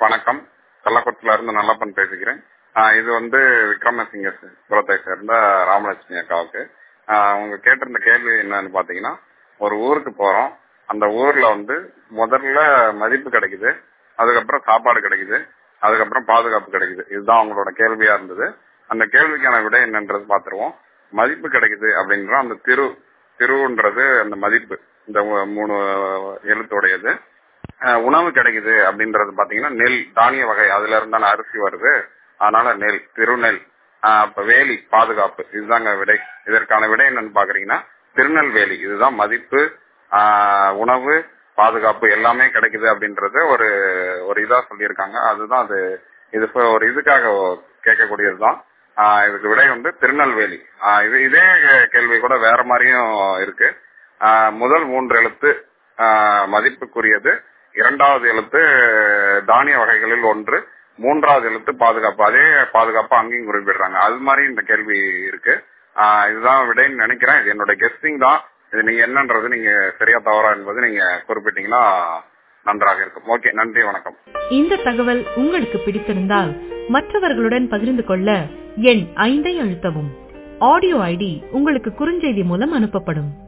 வணக்கம் கள்ளக்குளத்துல இருந்து நல்லப்பன் பேசுகிறேன் ஆஹ் இது வந்து விக்ரமசிங்க குலத்தை சேர்ந்த ராமலட்சுமி அக்காவுக்கு ஆஹ் அவங்க கேட்டிருந்த கேள்வி என்னன்னு பாத்தீங்கன்னா ஒரு ஊருக்கு போறோம் அந்த ஊர்ல வந்து முதல்ல மதிப்பு கிடைக்குது அதுக்கப்புறம் சாப்பாடு கிடைக்குது அதுக்கப்புறம் பாதுகாப்பு கிடைக்குது இதுதான் அவங்களோட கேள்வியா இருந்தது அந்த கேள்விக்கான விடை என்னன்றது பாத்துருவோம் மதிப்பு கிடைக்குது அப்படின்ற அந்த திரு திருவுன்றது அந்த மதிப்பு இந்த மூணு எழுத்துடையது அஹ் உணவு கிடைக்குது அப்படின்றது பாத்தீங்கன்னா நெல் தானிய வகை அதுல இருந்தான அரிசி வருது அதனால நெல் திருநெல் ஆஹ் அப்ப வேலி பாதுகாப்பு இதுதாங்க விடை இதற்கான விடை என்னன்னு பாக்குறீங்கன்னா திருநெல்வேலி இதுதான் மதிப்பு ஆஹ் உணவு பாதுகாப்பு எல்லாமே கிடைக்குது அப்படின்றது ஒரு ஒரு இதா சொல்லியிருக்காங்க அதுதான் அது இது இப்ப ஒரு இதுக்காக கேட்கக்கூடியதுதான் ஆஹ் இதுக்கு விடை வந்து திருநெல்வேலி ஆஹ் இது இதே கேள்வி கூட வேற மாதிரியும் இருக்கு ஆஹ் முதல் மூன்று எழுத்து ஆஹ் மதிப்புக்குரியது இரண்டாவது எழுத்து தானிய வகைகளில் ஒன்று மூன்றாவது எழுத்து பாதுகாப்பு அதே பாதுகாப்பு அங்கேயும் குறிப்பிடுறாங்க அது மாதிரி இந்த கேள்வி இருக்கு ஆஹ் இதுதான் விடைன்னு நினைக்கிறேன் இது என்னோட கெஸ்டிங் தான் இது நீங்க என்னன்றது நீங்க சரியா தவறா என்பது நீங்க குறிப்பிட்டீங்கன்னா நன்றாக இருக்கும் ஓகே நன்றி வணக்கம் இந்த தகவல் உங்களுக்கு பிடித்திருந்தால் மற்றவர்களுடன் பகிர்ந்து கொள்ள எண் ஐந்தை அழுத்தவும் ஆடியோ ஐடி உங்களுக்கு குறுஞ்செய்தி மூலம் அனுப்பப்படும்